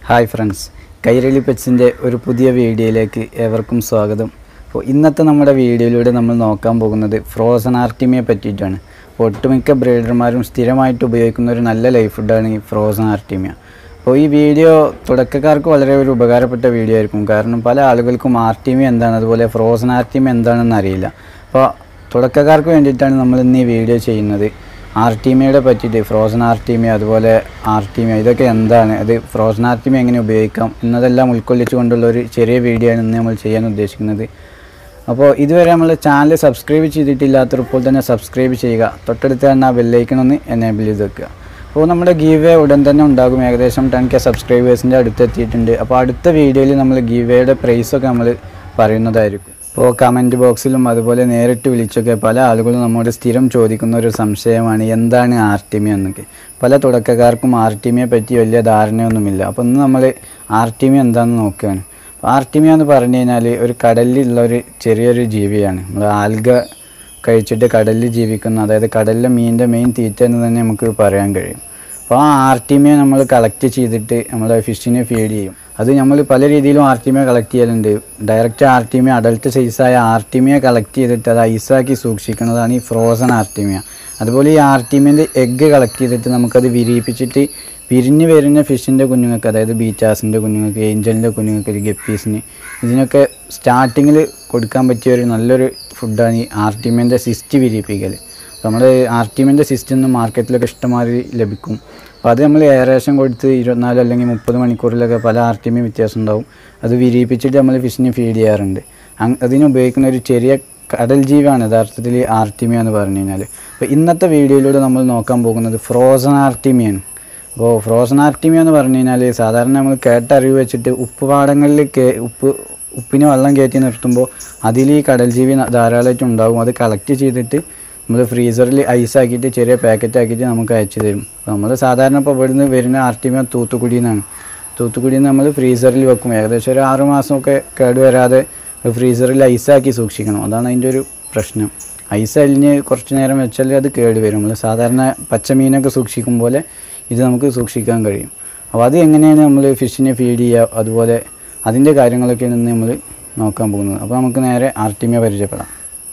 hi friends Kairali പെറ്റ്സിൻ്റെ ഒരു പുതിയ വീഡിയോയിലേക്ക് ഏവർക്കും സ്വാഗതം അപ്പോൾ ഇന്നത്തെ നമ്മുടെ വീഡിയോയിലൂടെ നമ്മൾ നോക്കാൻ പോകുന്നത് ഫ്രോസൺ ആർട്ടിമിയെ പറ്റിയിട്ടാണ് അപ്പോൾ ഒട്ടുമിക്ക ബ്രീഡർമാരും സ്ഥിരമായിട്ട് ഉപയോഗിക്കുന്ന ഒരു നല്ല ലൈഫ് ഫുഡാണ് ഈ ഫ്രോസൺ ആർട്ടിമിയ അപ്പോൾ ഈ വീഡിയോ തുടക്കക്കാർക്ക് വളരെ ഒരു ഉപകാരപ്പെട്ട വീഡിയോ ആയിരിക്കും കാരണം പല ആളുകൾക്കും ആർട്ടിമി എന്താണ് അതുപോലെ ഫ്രോസൺ ആർട്ടിമി എന്താണെന്ന് അറിയില്ല അപ്പോൾ തുടക്കക്കാർക്ക് വേണ്ടിയിട്ടാണ് നമ്മൾ ഇന്ന് ഈ വീഡിയോ ചെയ്യുന്നത് ആർട്ടിമിയുടെ പറ്റിയിട്ട് ഫ്രോസൺ ആർട്ടിമിയ അതുപോലെ ആർട്ടിമിയ ഇതൊക്കെ എന്താണ് അത് ഫ്രോസൺ ആർട്ടിമിയ എങ്ങനെ ഉപയോഗിക്കാം എന്നതെല്ലാം ഉൾക്കൊള്ളിച്ചുകൊണ്ടുള്ള ഒരു ചെറിയ വീഡിയോ ആണ് ഇന്ന് നമ്മൾ ചെയ്യാൻ ഉദ്ദേശിക്കുന്നത് അപ്പോൾ ഇതുവരെ നമ്മൾ ചാനൽ സബ്സ്ക്രൈബ് ചെയ്തിട്ടില്ലാത്തവർ ഇപ്പോൾ തന്നെ സബ്സ്ക്രൈബ് ചെയ്യുക തൊട്ടടുത്ത് തന്നെ ആ ബെല്ലൈക്കൺ ഒന്ന് എനേബിൾ ചെയ്ത് വെക്കുക അപ്പോൾ നമ്മുടെ ഗീവേ ഉടൻ തന്നെ ഉണ്ടാകും ഏകദേശം ടെൻ കെ സബ്സ്ക്രൈബേഴ്സിൻ്റെ അടുത്തെത്തിയിട്ടുണ്ട് അപ്പോൾ അടുത്ത വീഡിയോയിൽ നമ്മൾ ഗീവേയുടെ പ്രൈസൊക്കെ നമ്മൾ പറയുന്നതായിരിക്കും അപ്പോൾ കമൻറ്റ് ബോക്സിലും അതുപോലെ നേരിട്ട് വിളിച്ചൊക്കെ പല ആളുകളും നമ്മോട് സ്ഥിരം ചോദിക്കുന്ന ഒരു സംശയമാണ് എന്താണ് ആർട്ടിമിയ എന്നൊക്കെ പല തുടക്കക്കാർക്കും ആർട്ടിമിയെ പറ്റി വലിയ ധാരണയൊന്നുമില്ല അപ്പോൾ ഇന്ന് നമ്മൾ ആർട്ടിമിയ എന്താണെന്ന് നോക്കുകയാണ് ആർട്ടിമിയ എന്ന് പറഞ്ഞു കഴിഞ്ഞാൽ ഒരു കടലിലുള്ള ഒരു ചെറിയൊരു ജീവിയാണ് നമ്മൾ ആൽഗ കഴിച്ചിട്ട് കടലിൽ ജീവിക്കുന്ന അതായത് കടലിലെ മീനിൻ്റെ മെയിൻ തീറ്റ എന്ന് തന്നെ നമുക്ക് പറയാൻ കഴിയും അപ്പോൾ ആ ആർട്ടിമിയ നമ്മൾ കളക്ട് ചെയ്തിട്ട് നമ്മൾ ഫിഷിനെ ഫീഡ് ചെയ്യും അത് നമ്മൾ പല രീതിയിലും ആർട്ടിമിയ കളക്ട് ചെയ്യലുണ്ട് ഡയറക്റ്റ് ആർട്ടിമിയ അഡൽട്ട് സൈസായ ആർട്ടിമിയ കളക്ട് ചെയ്തിട്ട് അത് ഐസാക്കി സൂക്ഷിക്കുന്നതാണ് ഈ ഫ്രോസൺ ആർട്ടിമിയ അതുപോലെ ഈ ആർട്ടിമിയൻ്റെ എഗ്ഗ് കളക്ട് ചെയ്തിട്ട് നമുക്കത് വിരിയിപ്പിച്ചിട്ട് വിരിഞ്ഞ് വരുന്ന ഫിഷിൻ്റെ കുഞ്ഞുങ്ങൾക്ക് അതായത് ബീറ്റാസിൻ്റെ കുഞ്ഞുങ്ങൾക്ക് ഏഞ്ചലിൻ്റെ കുഞ്ഞുങ്ങൾക്ക് ഒരു ഗപ്പീസിന് ഇതിനൊക്കെ സ്റ്റാർട്ടിങ്ങിൽ കൊടുക്കാൻ പറ്റിയ ഒരു നല്ലൊരു ഫുഡാണ് ഈ ആർട്ടിമിയൻ്റെ സിസ്റ്റ് വിരിയിപ്പിക്കൽ നമ്മൾ ആർട്ടിമിൻ്റെ സിസ്റ്റ് ഒന്നും മാർക്കറ്റിലൊക്കെ ഇഷ്ടമാതിരി ലഭിക്കും അപ്പോൾ അത് നമ്മൾ എയറേഷൻ കൊടുത്ത് ഇരുപത്തിനാല് അല്ലെങ്കിൽ മുപ്പത് മണിക്കൂറിലൊക്കെ പല ആർട്ടിമിയും വ്യത്യാസം ഉണ്ടാവും അത് വിരിയിപ്പിച്ചിട്ട് നമ്മൾ ഫിഷിന് ഫീഡ് ചെയ്യാറുണ്ട് അങ് അതിന് ഉപയോഗിക്കുന്ന ഒരു ചെറിയ കടൽ ജീവിയാണ് യഥാർത്ഥത്തിൽ ആർട്ടിമിയ എന്ന് പറഞ്ഞു കഴിഞ്ഞാൽ അപ്പോൾ ഇന്നത്തെ വീഡിയോയിലൂടെ നമ്മൾ നോക്കാൻ പോകുന്നത് ഫ്രോസൺ ആർട്ടിമിയാണ് അപ്പോൾ ഫ്രോസൺ ആർട്ടിമിയ എന്ന് പറഞ്ഞു കഴിഞ്ഞാൽ സാധാരണ നമ്മൾ കേട്ടറിവ് വെച്ചിട്ട് ഉപ്പ് പാടങ്ങളിൽ കേ ഉപ്പ് ഉപ്പിന് വെള്ളം കയറ്റി നിർത്തുമ്പോൾ അതിൽ ഈ കടൽ ജീവി ധാരാളമായിട്ട് ഉണ്ടാകും അത് കളക്ട് ചെയ്തിട്ട് നമ്മൾ ഫ്രീസറിൽ ഐസാക്കിയിട്ട് ചെറിയ പാക്കറ്റ് ആക്കിയിട്ട് നമുക്ക് അയച്ചു തരും അപ്പോൾ നമ്മൾ സാധാരണ ഇപ്പോൾ ഇവിടുന്ന് വരുന്ന ആർട്ടിമിയ തൂത്തുക്കുടിയിൽ നിന്നാണ് തൂത്തുക്കുടിയിൽ നിന്ന് നമ്മൾ ഫ്രീസറിൽ വെക്കും ഏകദേശം ഒരു ആറ് മാസമൊക്കെ കേടുവരാതെ ഫ്രീസറിൽ ഐസാക്കി സൂക്ഷിക്കണം അതാണ് അതിൻ്റെ ഒരു പ്രശ്നം ഐസ് അലിഞ്ഞ് കുറച്ച് നേരം വെച്ചാൽ അത് കേട് വരും നമ്മൾ സാധാരണ പച്ചമീനൊക്കെ സൂക്ഷിക്കും പോലെ ഇത് നമുക്ക് സൂക്ഷിക്കാൻ കഴിയും അപ്പോൾ അത് എങ്ങനെയാണ് നമ്മൾ ഫിഷിനെ ഫീഡ് ചെയ്യുക അതുപോലെ അതിൻ്റെ കാര്യങ്ങളൊക്കെയാണ് ഇന്ന് നമ്മൾ നോക്കാൻ പോകുന്നത് അപ്പോൾ നമുക്ക് നേരെ ആർട്ടിമിയ പരിചയപ്പെടാം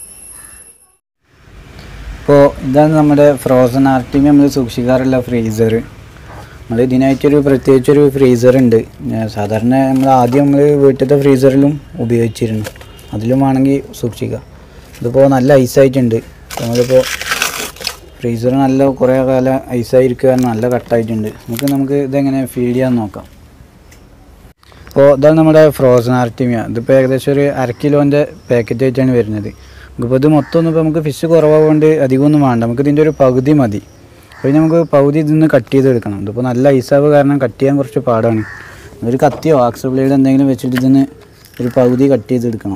ഇപ്പോൾ ഇതാണ് നമ്മുടെ ഫ്രോസൺ ആർട്ടിമിയ നമ്മൾ സൂക്ഷിക്കാറുള്ള ഫ്രീസർ നമ്മൾ ഇതിനായിട്ടൊരു പ്രത്യേകിച്ചൊരു ഫ്രീസർ ഉണ്ട് ഞാൻ സാധാരണ നമ്മൾ ആദ്യം നമ്മൾ വീട്ടിലത്തെ ഫ്രീസറിലും ഉപയോഗിച്ചിരുന്നു അതിലും വേണമെങ്കിൽ സൂക്ഷിക്കാം ഇതിപ്പോൾ നല്ല ഐസായിട്ടുണ്ട് നമ്മളിപ്പോൾ ഫ്രീസർ നല്ല കുറേ കാലം ഐസായിരിക്കുക കാരണം നല്ല കട്ടായിട്ടുണ്ട് നമുക്ക് നമുക്ക് ഇതെങ്ങനെ ഫീഡ് ചെയ്യാൻ നോക്കാം അപ്പോൾ ഇതാണ് നമ്മുടെ ഫ്രോസൺ ആർട്ടിമിയ ഇതിപ്പോൾ ഏകദേശം ഒരു അര കിലോൻ്റെ പാക്കറ്റ് ആയിട്ടാണ് വരുന്നത് നമുക്കിപ്പോൾ ഇത് മൊത്തം ഒന്നും ഇപ്പോൾ നമുക്ക് ഫിഷ് കുറവാകൊണ്ട് അധികമൊന്നും വേണ്ട നമുക്ക് ഇതിൻ്റെ ഒരു പകുതി മതി അപ്പോൾ ഇനി നമുക്ക് പകുതി ഇതിന്ന് കട്ട് ചെയ്തെടുക്കണം ഇതിപ്പോൾ നല്ല ഐസാവ് കാരണം കട്ട് ചെയ്യാൻ കുറച്ച് പാടാണ് ഒരു കത്തിയോ ആക്സ് ബ്ലേഡ് എന്തെങ്കിലും വെച്ചിട്ട് ഇതിന് ഒരു പകുതി കട്ട് ചെയ്തെടുക്കണം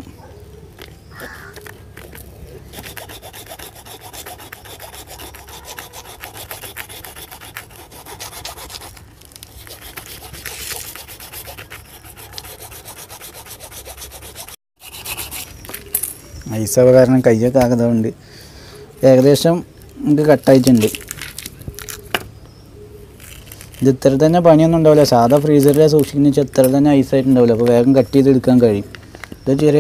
ഐസാവ് കാരണം കയ്യൊക്കെ ആകതുകൊണ്ട് ഏകദേശം നമുക്ക് കട്ടായിട്ടുണ്ട് ഇത് ഇത്ര തന്നെ പണിയൊന്നും ഉണ്ടാവില്ല സാധാ ഫ്രീസറിൽ സൂക്ഷിക്കുന്ന വെച്ചാൽ ഇത്ര തന്നെ ഐസായിട്ടുണ്ടാവില്ല അപ്പോൾ വേഗം കട്ട് ചെയ്തെടുക്കാൻ കഴിയും ഇത് ചെറിയ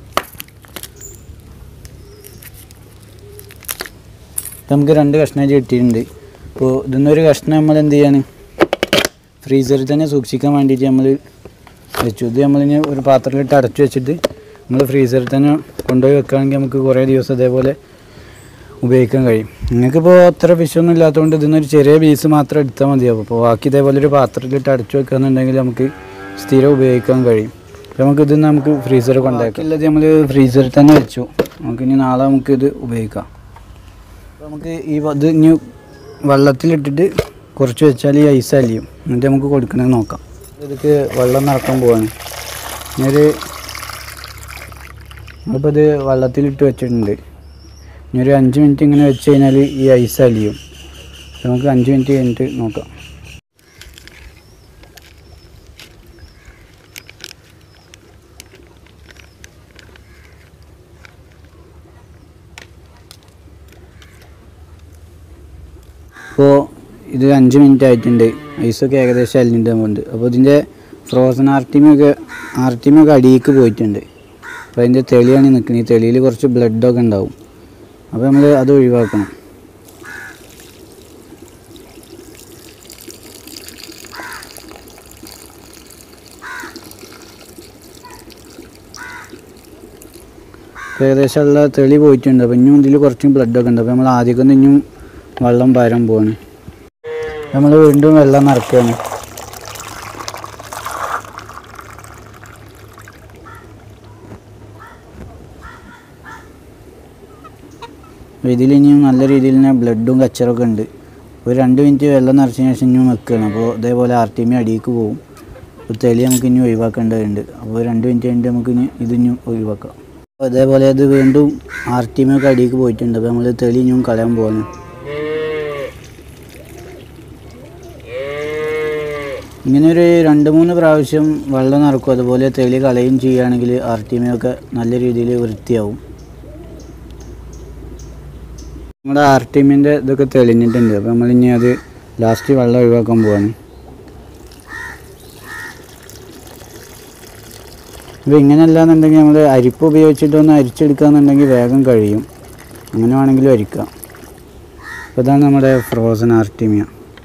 നമുക്ക് രണ്ട് കഷ്ണമായിട്ട് കിട്ടിയിട്ടുണ്ട് അപ്പോൾ ഇതിന്നൊരു കഷ്ണം നമ്മൾ എന്ത് ചെയ്യാണ് ഫ്രീസറിൽ തന്നെ സൂക്ഷിക്കാൻ വേണ്ടിയിട്ട് നമ്മൾ വെച്ചു ഇത് നമ്മളിനി ഒരു പാത്രത്തിലിട്ട് അടച്ചു വെച്ചിട്ട് നമ്മൾ ഫ്രീസറിൽ തന്നെ കൊണ്ടുപോയി വെക്കുകയാണെങ്കിൽ നമുക്ക് കുറേ ദിവസം ഇതേപോലെ ഉപയോഗിക്കാൻ കഴിയും നിങ്ങൾക്കിപ്പോൾ അത്ര ഫിഷൊന്നും ഇല്ലാത്തതുകൊണ്ട് ഇതിന്നൊരു ചെറിയ പീസ് മാത്രം എടുത്താൽ മതിയാവും അപ്പോൾ ബാക്കി ഇതേപോലെ ഒരു പാത്രത്തിലിട്ട് അടച്ചു വെക്കുകയെന്നുണ്ടെങ്കിൽ നമുക്ക് സ്ഥിരം ഉപയോഗിക്കാൻ കഴിയും അപ്പോൾ നമുക്ക് ഇത് നമുക്ക് ഫ്രീസറിൽ കൊണ്ടുപോയി ഉള്ളത് നമ്മൾ ഫ്രീസറിൽ തന്നെ വെച്ചു നമുക്കിനി നാളെ നമുക്കിത് ഉപയോഗിക്കാം അപ്പോൾ നമുക്ക് ഈ വ- ഇത് ഇനി വെള്ളത്തിലിട്ടിട്ട് കുറച്ച് വെച്ചാൽ ഈ ഐസ് അലിയും എന്നിട്ട് നമുക്ക് കൊടുക്കണമെന്ന് നോക്കാം ഇതൊക്കെ വെള്ളം നിറക്കാൻ പോവാണ് ഇനിയൊരു നമ്മളിപ്പോൾ ഇത് വെള്ളത്തിലിട്ട് വെച്ചിട്ടുണ്ട് ഇനി ഒരു അഞ്ച് മിനിറ്റ് ഇങ്ങനെ വെച്ച് കഴിഞ്ഞാൽ ഈ ഐസ് അലിയും നമുക്ക് അഞ്ച് മിനിറ്റ് കഴിഞ്ഞിട്ട് നോക്കാം ഇപ്പോൾ ഇത് അഞ്ച് മിനിറ്റ് ആയിട്ടുണ്ട് ഐസൊക്കെ ഏകദേശം അലിഞ്ഞിട്ട് പോകുന്നുണ്ട് അപ്പോൾ ഇതിൻ്റെ ഫ്രോസൺ ആർട്ടിമിയൊക്കെ ആർട്ടിമിയൊക്കെ അടിയിലേക്ക് പോയിട്ടുണ്ട് അപ്പോൾ അതിൻ്റെ തെളിയാണ് നിൽക്കുന്നത് ഈ തെളിയിൽ കുറച്ച് ബ്ലഡൊക്കെ ഉണ്ടാവും അപ്പോൾ നമ്മൾ അത് ഒഴിവാക്കണം ഇപ്പോൾ ഏകദേശം ഉള്ള തെളി പോയിട്ടുണ്ട് അപ്പോൾ ഇനിയും ഇതിൽ കുറച്ചും ബ്ലഡൊക്കെ ഉണ്ട് അപ്പോൾ നമ്മൾ ആദ്യമൊക്കെ ഒന്ന് ഇനിയും വെള്ളം പാരാൻ പോവാണ് നമ്മൾ വീണ്ടും വെള്ളം നിറക്കുകയാണ് ഇതിൽ ഇനിയും നല്ല രീതിയിൽ തന്നെ ബ്ലഡും കച്ചറൊക്കെ ഉണ്ട് ഒരു രണ്ട് മിനിറ്റ് വെള്ളം നിറച്ചതിന് ശേഷം ഇനിയും വെക്കുകയാണ് അപ്പോൾ ഇതേപോലെ ആർ ടി എം അടിയിലേക്ക് പോകും ഒരു തെളി നമുക്ക് ഇനി ഒഴിവാക്കേണ്ടതുണ്ട് അപ്പോൾ രണ്ട് മിനിറ്റ് കഴിഞ്ഞിട്ട് നമുക്ക് ഇനി ഇത് ഇനി ഒഴിവാക്കാം അപ്പോൾ അതേപോലെ അത് വീണ്ടും ആർ ടി എം ഒക്കെ അടിയിലേക്ക് പോയിട്ടുണ്ട് അപ്പോൾ നമ്മൾ തെളി ഇനിയും കളയാൻ പോകുന്നു ഇങ്ങനെ ഒരു രണ്ട് മൂന്ന് പ്രാവശ്യം വെള്ളം നിറക്കും അതുപോലെ തെളി കളയും ചെയ്യുകയാണെങ്കിൽ ആർ ടി എം ഒക്കെ നല്ല രീതിയിൽ വൃത്തിയാവും നമ്മുടെ ആർ ടി എമ്മിൻ്റെ ഇതൊക്കെ തെളിഞ്ഞിട്ടുണ്ട് അപ്പോൾ നമ്മളിനി അത് ലാസ്റ്റ് വെള്ളം ഒഴിവാക്കാൻ പോവാണ് ഇപ്പോൾ ഇങ്ങനെയല്ലാന്നുണ്ടെങ്കിൽ നമ്മൾ അരിപ്പ് ഉപയോഗിച്ചിട്ടൊന്ന് അരിച്ചെടുക്കുകയെന്നുണ്ടെങ്കിൽ വേഗം കഴിയും അങ്ങനെ വേണമെങ്കിലും അരിക്കാം അപ്പോൾ ഇതാണ് നമ്മുടെ ഫ്രോസൺ ആർട്ടിമിയ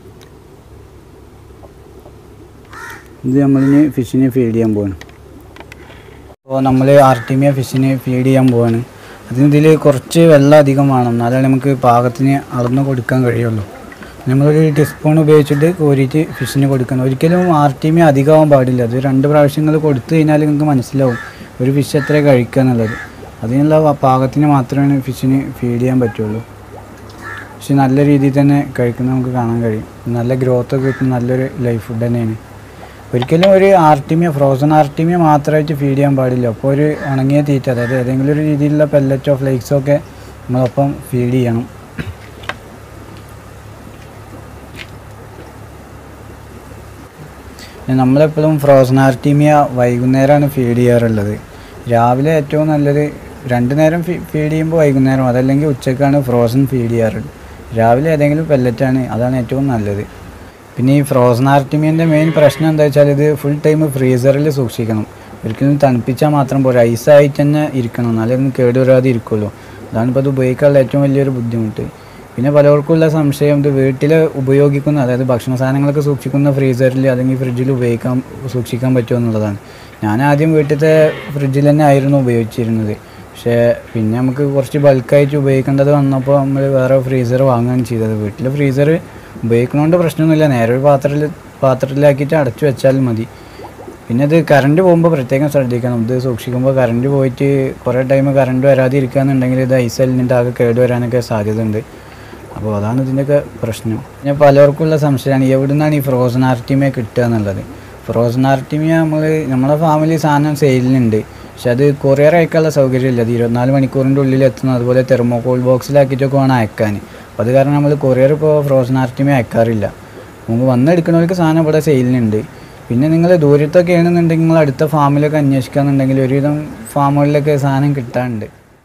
ഇത് നമ്മളിനി ഫിഷിനെ ഫീഡ് ചെയ്യാൻ പോവാണ് അപ്പോൾ നമ്മൾ ആർട്ടിമിയ ഫിഷിന് ഫീഡ് ചെയ്യാൻ പോവാണ് അതിന് ഇതിൽ കുറച്ച് വെള്ളം അധികം വേണം എന്നാലേ നമുക്ക് പാകത്തിന് അളന്ന് കൊടുക്കാൻ കഴിയുള്ളൂ നമ്മളൊരു ടീസ്പൂൺ ഉപയോഗിച്ചിട്ട് കോരിയിട്ട് ഫിഷിന് കൊടുക്കണം ഒരിക്കലും ആർട്ടിമിയ അധികമാവാൻ പാടില്ല അത് രണ്ട് പ്രാവശ്യങ്ങൾ കൊടുത്തു കഴിഞ്ഞാൽ നിങ്ങൾക്ക് മനസ്സിലാവും ഒരു ഫിഷ് എത്ര കഴിക്കുക എന്നുള്ളത് അതിനുള്ള വ- പാകത്തിന് മാത്രമേ ഫിഷിന് ഫീഡ് ചെയ്യാൻ പറ്റുള്ളൂ പക്ഷെ നല്ല രീതിയിൽ തന്നെ കഴിക്കുന്നത് നമുക്ക് കാണാൻ കഴിയും നല്ല ഗ്രോത്ത് ഒക്കെ കിട്ടുന്ന നല്ലൊരു ലൈഫ് ഫുഡ് തന്നെയാണ് ഒരിക്കലും ഒരു ആർട്ടിമിയ ഫ്രോസൺ ആർട്ടിമിയ മാത്രമായിട്ട് ഫീഡ് ചെയ്യാൻ പാടില്ല അപ്പോൾ ഒരു ഉണങ്ങിയ തീറ്റ അതായത് ഏതെങ്കിലും ഒരു രീതിയിലുള്ള പെല്ലറ്റോ ഫ്ലേക്സോ ഒക്കെ നമ്മളൊപ്പം ഫീഡ് ചെയ്യണം പിന്നെ നമ്മളെപ്പോഴും ഫ്രോസൺ ആർട്ടിമിയ വൈകുന്നേരമാണ് ഫീഡ് ചെയ്യാറുള്ളത് രാവിലെ ഏറ്റവും നല്ലത് രണ്ട് നേരം ഫീഡ് ചെയ്യുമ്പോൾ വൈകുന്നേരം അതല്ലെങ്കിൽ ഉച്ചക്കാണ് ഫ്രോസൺ ഫീഡ് ചെയ്യാറ് രാവിലെ ഏതെങ്കിലും പെല്ലറ്റാണ് അതാണ് ഏറ്റവും നല്ലത് പിന്നെ ഈ ഫ്രോസൺ ആർട്ടിമിയൻ്റെ മെയിൻ പ്രശ്നം എന്താ വെച്ചാൽ ഇത് ഫുൾ ടൈം ഫ്രീസറിൽ സൂക്ഷിക്കണം ഒരിക്കലും തണുപ്പിച്ചാൽ മാത്രം പോരാ ഐസായിട്ട് തന്നെ ഇരിക്കണം എന്നാലേ ഒന്നും കേടുവരാതെ ഇരിക്കുള്ളൂ അതാണ് ഇപ്പോൾ അത് ഉപയോഗിക്കാനുള്ള ഏറ്റവും വലിയൊരു ബുദ്ധിമുട്ട് പിന്നെ പലർക്കുള്ള സംശയം ഇത് വീട്ടിൽ ഉപയോഗിക്കുന്ന അതായത് ഭക്ഷണ സാധനങ്ങളൊക്കെ സൂക്ഷിക്കുന്ന ഫ്രീസറിൽ അല്ലെങ്കിൽ ഫ്രിഡ്ജിൽ ഉപയോഗിക്കാൻ സൂക്ഷിക്കാൻ പറ്റുമോ എന്നുള്ളതാണ് ഞാൻ ആദ്യം വീട്ടിലത്തെ ഫ്രിഡ്ജിൽ തന്നെ ആയിരുന്നു ഉപയോഗിച്ചിരുന്നത് പക്ഷേ പിന്നെ നമുക്ക് കുറച്ച് ബൾക്കായിട്ട് ഉപയോഗിക്കേണ്ടത് വന്നപ്പോൾ നമ്മൾ വേറെ ഫ്രീസർ വാങ്ങുകയാണ് ചെയ്തത് വീട്ടിൽ ഫ്രീസർ ഉപയോഗിക്കുന്നതുകൊണ്ട് പ്രശ്നമൊന്നുമില്ല നേരെ ഒരു പാത്രത്തിൽ പാത്രത്തിലാക്കിയിട്ട് അടച്ചു വെച്ചാൽ മതി പിന്നെ ഇത് കറണ്ട് പോകുമ്പോൾ പ്രത്യേകം ശ്രദ്ധിക്കണം ഇത് സൂക്ഷിക്കുമ്പോൾ കറണ്ട് പോയിട്ട് കുറേ ടൈം കറണ്ട് വരാതെ ഇരിക്കുകയെന്നുണ്ടെങ്കിൽ ഇത് ഐസലിനിട്ട് ആകെ കേട് വരാനൊക്കെ സാധ്യതയുണ്ട് അപ്പോൾ അതാണ് ഇതിൻ്റെയൊക്കെ പ്രശ്നം പിന്നെ പലർക്കുള്ള സംശയമാണ് എവിടെ നിന്നാണ് ഈ ഫ്രോസൺ ആർട്ടിമിയ കിട്ടുക എന്നുള്ളത് ഫ്രോസൺ ആർട്ടിമിയ നമ്മൾ നമ്മളെ ഫാമിലി സാധനം സെയിലിനുണ്ട് പക്ഷെ അത് കൊറിയർ അയക്കാനുള്ള സൗകര്യമില്ല അത് ഇരുപത്തിനാല് മണിക്കൂറിൻ്റെ ഉള്ളിൽ എത്തുന്നത് അതുപോലെ തെർമോകോൾ ബോക്സിലാക്കിയിട്ടൊക്കെ വേണം അയക്കാൻ അപ്പോൾ അത് കാരണം നമ്മൾ കൊറിയർ ഇപ്പോൾ ഫ്രോസൺ ആർട്ടിമിയ അയക്കാറില്ല നമുക്ക് വന്നെടുക്കുന്നവർക്ക് സാധനം ഇവിടെ സെയിലിനുണ്ട് പിന്നെ നിങ്ങൾ ദൂരത്തൊക്കെ ആണെന്നുണ്ടെങ്കിൽ നിങ്ങൾ അടുത്ത ഫാമിലൊക്കെ അന്വേഷിക്കുകയാണെന്നുണ്ടെങ്കിൽ ഒരുവിധം ഫാമുകളിലൊക്കെ സാധനം കിട്ടാനുണ്ട്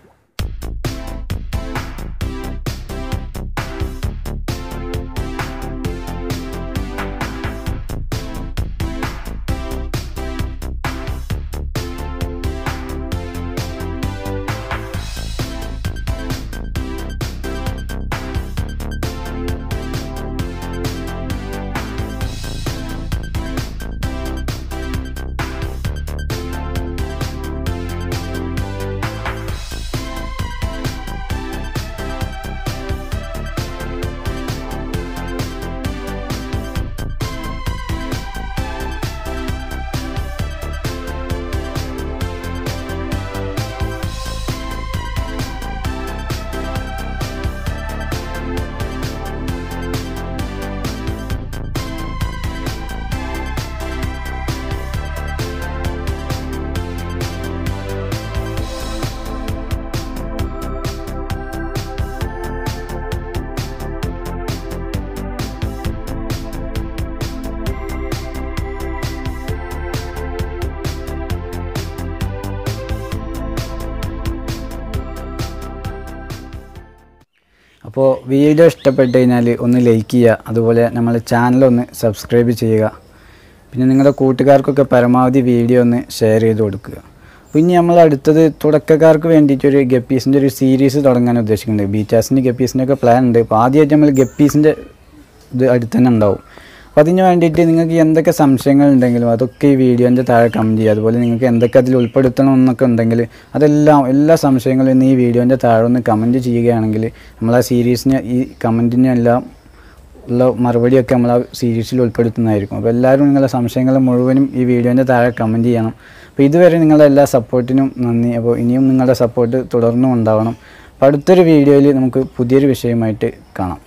അപ്പോൾ വീഡിയോ ഇഷ്ടപ്പെട്ട് കഴിഞ്ഞാൽ ഒന്ന് ലൈക്ക് ചെയ്യുക അതുപോലെ നമ്മളെ ചാനൽ ഒന്ന് സബ്സ്ക്രൈബ് ചെയ്യുക പിന്നെ നിങ്ങളുടെ കൂട്ടുകാർക്കൊക്കെ പരമാവധി വീഡിയോ ഒന്ന് ഷെയർ ചെയ്ത് കൊടുക്കുക അപ്പോൾ ഇനി നമ്മൾ അടുത്തത് തുടക്കക്കാർക്ക് വേണ്ടിയിട്ട് ഒരു ഗപ്പീസിൻ്റെ ഒരു സീരീസ് തുടങ്ങാൻ ഉദ്ദേശിക്കുന്നുണ്ട് ബീറ്റാസിൻ്റെ ഗപ്പീസിൻ്റെ ഒക്കെ പ്ലാൻ ഉണ്ട് അപ്പോൾ ആദ്യമായിട്ട് നമ്മൾ ഗപ്പീസിൻ്റെ ഇത് അടുത്ത് തന്നെ ഉണ്ടാവും അപ്പോൾ അതിന് വേണ്ടിയിട്ട് നിങ്ങൾക്ക് എന്തൊക്കെ സംശയങ്ങൾ ഉണ്ടെങ്കിലും അതൊക്കെ ഈ വീഡിയോൻ്റെ താഴെ കമൻറ്റ് ചെയ്യുക അതുപോലെ നിങ്ങൾക്ക് എന്തൊക്കെ അതിൽ ഉൾപ്പെടുത്തണം എന്നൊക്കെ ഉണ്ടെങ്കിൽ അതെല്ലാം എല്ലാ സംശയങ്ങളും ഇന്ന് ഈ വീഡിയോൻ്റെ താഴെ ഒന്ന് കമൻറ്റ് ചെയ്യുകയാണെങ്കിൽ നമ്മൾ ആ സീരീസിന് ഈ കമൻറ്റിനെല്ലാം ഉള്ള മറുപടിയൊക്കെ നമ്മൾ ആ സീരീസിൽ ഉൾപ്പെടുത്തുന്നതായിരിക്കും അപ്പോൾ എല്ലാവരും നിങ്ങളുടെ സംശയങ്ങൾ മുഴുവനും ഈ വീഡിയോൻ്റെ താഴെ കമൻറ്റ് ചെയ്യണം അപ്പോൾ ഇതുവരെ നിങ്ങളുടെ എല്ലാ സപ്പോർട്ടിനും നന്ദി അപ്പോൾ ഇനിയും നിങ്ങളുടെ സപ്പോർട്ട് തുടർന്നും ഉണ്ടാവണം അപ്പോൾ അടുത്തൊരു വീഡിയോയിൽ നമുക്ക് പുതിയൊരു വിഷയമായിട്ട് കാണാം